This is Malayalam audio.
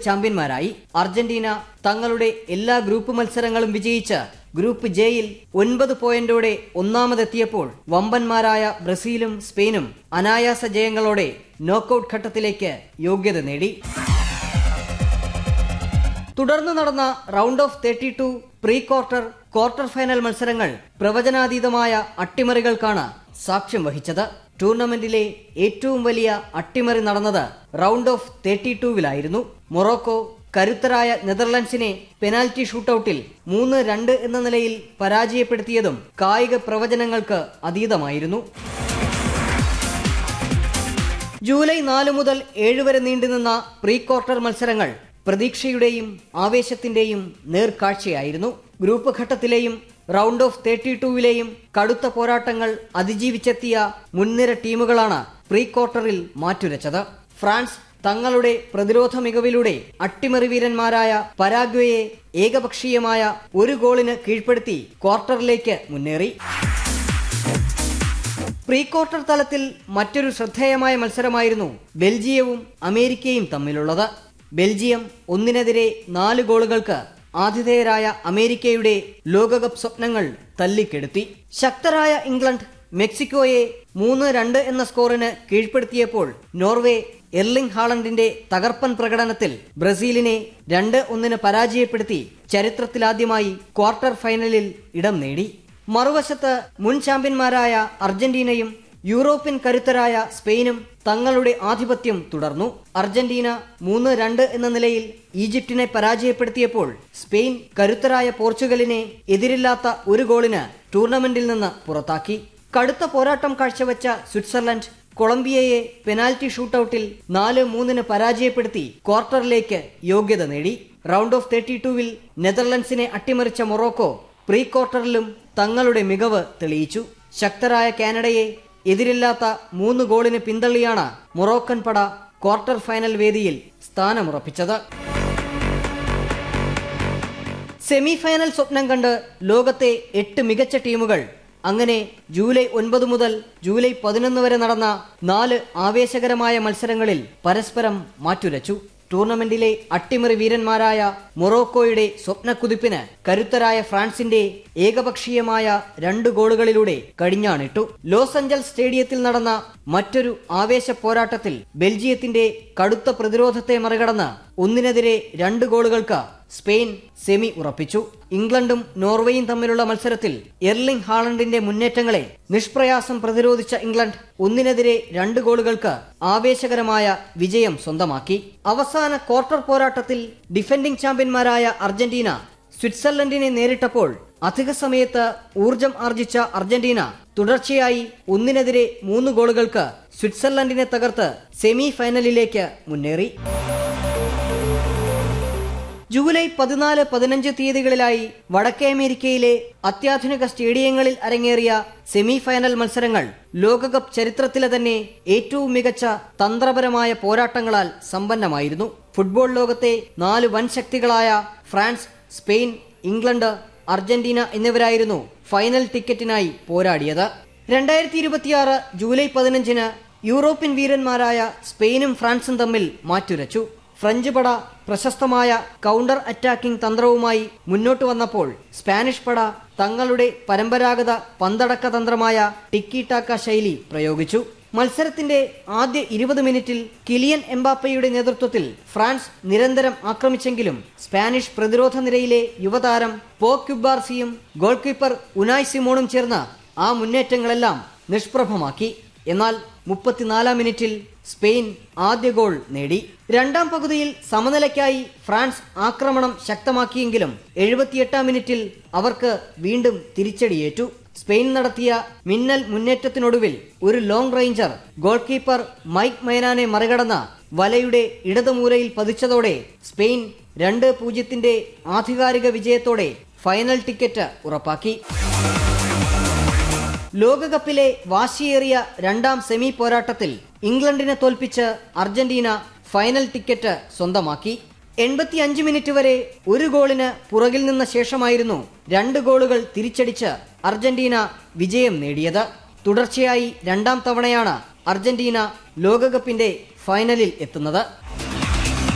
ചാമ്പ്യന്മാരായി അർജന്റീന തങ്ങളുടെ എല്ലാ ഗ്രൂപ്പ് മത്സരങ്ങളും വിജയിച്ച് ഗ്രൂപ്പ് ജെയിൽ ഒൻപത് പോയിന്റോടെ ഒന്നാമതെത്തിയപ്പോൾ വമ്പന്മാരായ ബ്രസീലും സ്പെയിനും അനായാസ ജയങ്ങളോടെ നോക്കൌട്ട് ഘട്ടത്തിലേക്ക് യോഗ്യത നേടി തുടർന്ന് നടന്ന round of thirty two pre quarter quarter final മത്സരങ്ങൾ പ്രവചനാതീതമായ അട്ടിമറികൾക്കാണ് സാക്ഷ്യം വഹിച്ചത് ടൂർണമെന്റിലെ ഏറ്റവും വലിയ അട്ടിമറി നടന്നത് റൗണ്ട് ഓഫ് തേർട്ടി ടൂവിലായിരുന്നു മൊറോക്കോ കരുത്തരായ നെതർലൻഡ്സിനെ പെനാൽറ്റി ഷൂട്ടൌട്ടിൽ മൂന്ന് രണ്ട് എന്ന നിലയിൽ പരാജയപ്പെടുത്തിയതും കായിക പ്രവചനങ്ങൾക്ക് അതീതമായിരുന്നു ജൂലൈ നാല് മുതൽ ഏഴ് വരെ നീണ്ടുനിന്ന പ്രീ ക്വാർട്ടർ മത്സരങ്ങൾ പ്രതീക്ഷയുടെയും ആവേശത്തിന്റെയും നേർക്കാഴ്ചയായിരുന്നു ഗ്രൂപ്പ് ഘട്ടത്തിലെയും റൗണ്ട് ഓഫ് തേർട്ടി ടൂവിലെയും കടുത്ത പോരാട്ടങ്ങൾ അതിജീവിച്ചെത്തിയ മുൻനിര ടീമുകളാണ് പ്രീ ക്വാർട്ടറിൽ മാറ്റുരച്ചത് ഫ്രാൻസ് തങ്ങളുടെ പ്രതിരോധ മികവിലൂടെ അട്ടിമറി വീരന്മാരായ പരാഗ്വയെ ഏകപക്ഷീയമായ ഒരു ഗോളിന് കീഴ്പ്പെടുത്തി ക്വാർട്ടറിലേക്ക് മുന്നേറി പ്രീ ക്വാർട്ടർ തലത്തിൽ മറ്റൊരു ശ്രദ്ധേയമായ മത്സരമായിരുന്നു ബെൽജിയവും അമേരിക്കയും തമ്മിലുള്ളത് ബെൽജിയം ഒന്നിനെതിരെ നാല് ഗോളുകൾക്ക് ആതിഥേയരായ അമേരിക്കയുടെ ലോകകപ്പ് സ്വപ്നങ്ങൾ തല്ലിക്കെടുത്തി ശക്തരായ ഇംഗ്ലണ്ട് മെക്സിക്കോയെ മൂന്ന് രണ്ട് എന്ന സ്കോറിന് കീഴ്പ്പെടുത്തിയപ്പോൾ നോർവേ എർലിംഗ് ഹാളണ്ടിന്റെ തകർപ്പൻ പ്രകടനത്തിൽ ബ്രസീലിനെ രണ്ട് ഒന്നിന് പരാജയപ്പെടുത്തി ചരിത്രത്തിലാദ്യമായി ക്വാർട്ടർ ഫൈനലിൽ ഇടം നേടി മറുവശത്ത് മുൻ ചാമ്പ്യന്മാരായ അർജന്റീനയും യൂറോപ്യൻ കരുത്തരായ സ്പെയിനും തങ്ങളുടെ ആധിപത്യം തുടർന്നു അർജന്റീന മൂന്ന് രണ്ട് എന്ന നിലയിൽ ഈജിപ്തിനെ പരാജയപ്പെടുത്തിയപ്പോൾ സ്പെയിൻ കരുത്തരായ പോർച്ചുഗലിനെ എതിരില്ലാത്ത ഒരു ഗോളിന് ടൂർണമെന്റിൽ നിന്ന് പുറത്താക്കി കടുത്ത പോരാട്ടം കാഴ്ചവെച്ച സ്വിറ്റ്സർലൻഡ് കൊളംബിയയെ പെനാൽറ്റി ഷൂട്ടൌട്ടിൽ നാല് മൂന്നിന് പരാജയപ്പെടുത്തി ക്വാർട്ടറിലേക്ക് യോഗ്യത നേടി റൗണ്ട് ഓഫ് തേർട്ടി ടൂവിൽ നെതർലൻഡ്സിനെ അട്ടിമറിച്ച മൊറോക്കോ പ്രീ ക്വാർട്ടറിലും തങ്ങളുടെ മികവ് തെളിയിച്ചു ശക്തരായ കാനഡയെ എതിരില്ലാത്ത മൂന്ന് ഗോളിന് പിന്തള്ളിയാണ് മൊറോക്കൻ പട ക്വാർട്ടർ ഫൈനൽ വേദിയിൽ സ്ഥാനമുറപ്പിച്ചത് സെമി ഫൈനൽ സ്വപ്നം കണ്ട് ലോകത്തെ എട്ട് മികച്ച ടീമുകൾ അങ്ങനെ ജൂലൈ ഒൻപത് മുതൽ ജൂലൈ പതിനൊന്ന് വരെ നടന്ന നാല് ആവേശകരമായ മത്സരങ്ങളിൽ പരസ്പരം മാറ്റുരച്ചു ടൂർണമെന്റിലെ അട്ടിമറി വീരന്മാരായ മൊറോക്കോയുടെ സ്വപ്നക്കുതിപ്പിന് കരുത്തരായ ഫ്രാൻസിന്റെ ഏകപക്ഷീയമായ രണ്ട് ഗോളുകളിലൂടെ കടിഞ്ഞാണിട്ടു ലോസ് ആഞ്ചൽസ് സ്റ്റേഡിയത്തിൽ നടന്ന മറ്റൊരു ആവേശ പോരാട്ടത്തിൽ ബെൽജിയത്തിന്റെ കടുത്ത പ്രതിരോധത്തെ മറികടന്ന് ഒന്നിനെതിരെ രണ്ട് ഗോളുകൾക്ക് സ്പെയിൻ സെമി ഉറപ്പിച്ചു ഇംഗ്ലണ്ടും നോർവേയും തമ്മിലുള്ള മത്സരത്തിൽ എർലിംഗ് ഹാളണ്ടിന്റെ മുന്നേറ്റങ്ങളെ നിഷ്പ്രയാസം പ്രതിരോധിച്ച ഇംഗ്ലണ്ട് ഒന്നിനെതിരെ രണ്ട് ഗോളുകൾക്ക് ആവേശകരമായ വിജയം സ്വന്തമാക്കി അവസാന ക്വാർട്ടർ പോരാട്ടത്തിൽ ഡിഫൻഡിംഗ് ചാമ്പ്യന്മാരായ അർജന്റീന സ്വിറ്റ്സർലൻഡിനെ നേരിട്ടപ്പോൾ അധിക സമയത്ത് ഊർജം ആർജിച്ച അർജന്റീന തുടർച്ചയായി ഒന്നിനെതിരെ മൂന്ന് ഗോളുകൾക്ക് സ്വിറ്റ്സർലൻഡിനെ തകർത്ത് സെമി ഫൈനലിലേക്ക് മുന്നേറി ജൂലൈ പതിനാല് പതിനഞ്ച് തീയതികളിലായി വടക്കേ അമേരിക്കയിലെ അത്യാധുനിക സ്റ്റേഡിയങ്ങളിൽ അരങ്ങേറിയ സെമി ഫൈനൽ മത്സരങ്ങൾ ലോകകപ്പ് ചരിത്രത്തിലെ തന്നെ ഏറ്റവും മികച്ച തന്ത്രപരമായ പോരാട്ടങ്ങളാൽ സമ്പന്നമായിരുന്നു ഫുട്ബോൾ ലോകത്തെ നാല് വൻ ശക്തികളായ ഫ്രാൻസ് സ്പെയിൻ ഇംഗ്ലണ്ട് അർജന്റീന എന്നിവരായിരുന്നു ഫൈനൽ ടിക്കറ്റിനായി പോരാടിയത് രണ്ടായിരത്തി ഇരുപത്തിയാറ് ജൂലൈ പതിനഞ്ചിന് യൂറോപ്യൻ വീരന്മാരായ സ്പെയിനും ഫ്രാൻസും തമ്മിൽ മാറ്റുരച്ചു ഫ്രഞ്ച് പട പ്രശസ്തമായ കൗണ്ടർ അറ്റാക്കിംഗ് തന്ത്രവുമായി മുന്നോട്ട് വന്നപ്പോൾ സ്പാനിഷ് പട തങ്ങളുടെ പരമ്പരാഗത പന്തടക്ക തന്ത്രമായ ടിക്കി ടാക്ക ശൈലി പ്രയോഗിച്ചു മത്സരത്തിന്റെ ആദ്യ ഇരുപത് മിനിറ്റിൽ കിലിയൻ എംബാപ്പയുടെ നേതൃത്വത്തിൽ ഫ്രാൻസ് നിരന്തരം ആക്രമിച്ചെങ്കിലും സ്പാനിഷ് പ്രതിരോധ നിരയിലെ യുവതാരം പോ ക്യുബാർസിയും ഗോൾ കീപ്പർ ഉനായ് സിമോണും ചേർന്ന് ആ മുന്നേറ്റങ്ങളെല്ലാം നിഷ്പ്രഭമാക്കി എന്നാൽ മുപ്പത്തിനാലാം മിനിറ്റിൽ സ്പെയിൻ ആദ്യ ഗോൾ നേടി രണ്ടാം പകുതിയിൽ സമനിലയ്ക്കായി ഫ്രാൻസ് ആക്രമണം ശക്തമാക്കിയെങ്കിലും എഴുപത്തിയെട്ടാം മിനിറ്റിൽ അവർക്ക് വീണ്ടും തിരിച്ചടിയേറ്റു സ്പെയിൻ നടത്തിയ മിന്നൽ മുന്നേറ്റത്തിനൊടുവിൽ ഒരു long ranger goal keeper Mike മൈനാനെ മറികടന്ന വലയുടെ ഇടതുമൂലയിൽ പതിച്ചതോടെ സ്പെയിൻ രണ്ട് പൂജ്യത്തിന്റെ ആധികാരിക വിജയത്തോടെ ഫൈനൽ ടിക്കറ്റ് ഉറപ്പാക്കി ലോകകപ്പിലെ വാശിയേറിയ രണ്ടാം സെമി പോരാട്ടത്തിൽ ഇംഗ്ലണ്ടിനെ തോൽപ്പിച്ച് അർജന്റീന ഫൈനൽ ടിക്കറ്റ് സ്വന്തമാക്കി എൺപത്തിയഞ്ച് മിനിറ്റ് വരെ ഒരു ഗോളിന് പുറകിൽ നിന്ന ശേഷമായിരുന്നു രണ്ട് ഗോളുകൾ തിരിച്ചടിച്ച് അർജന്റീന വിജയം നേടിയത് തുടർച്ചയായി രണ്ടാം തവണയാണ് അർജന്റീന ലോകകപ്പിന്റെ ഫൈനലിൽ എത്തുന്നത്